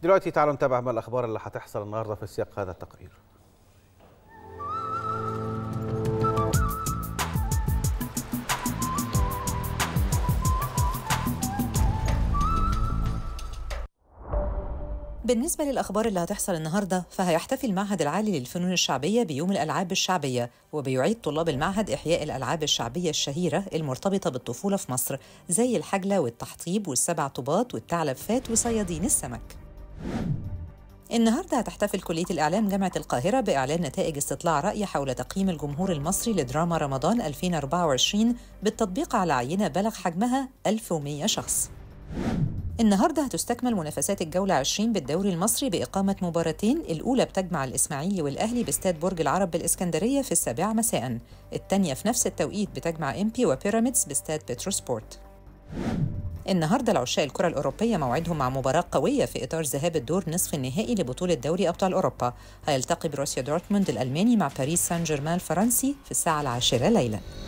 دلوقتي تعالوا نتابع ما الاخبار اللي هتحصل النهارده في سياق هذا التقرير بالنسبة للأخبار اللي هتحصل النهاردة فهيحتفل المعهد العالي للفنون الشعبية بيوم الألعاب الشعبية وبيعيد طلاب المعهد إحياء الألعاب الشعبية الشهيرة المرتبطة بالطفولة في مصر زي الحجلة والتحطيب والسبع طوبات والثعلبات وصيادين السمك النهارده هتحتفل كلية الإعلام جامعة القاهرة بإعلان نتائج استطلاع رأي حول تقييم الجمهور المصري لدراما رمضان 2024 بالتطبيق على عينة بلغ حجمها 1100 شخص. النهارده هتستكمل منافسات الجولة 20 بالدوري المصري بإقامة مباراتين، الأولى بتجمع الإسماعيلي والأهلي باستاد برج العرب بالإسكندرية في السابعة مساءً، الثانية في نفس التوقيت بتجمع إمبي وبيراميدز باستاد بتروسبورت. النهارده العشاق الكرة الأوروبية موعدهم مع مباراة قوية في إطار ذهاب الدور نصف النهائي لبطولة دوري أبطال أوروبا، هيلتقي بروسيا دورتموند الألماني مع باريس سان جيرمان الفرنسي في الساعة العاشرة ليلاً.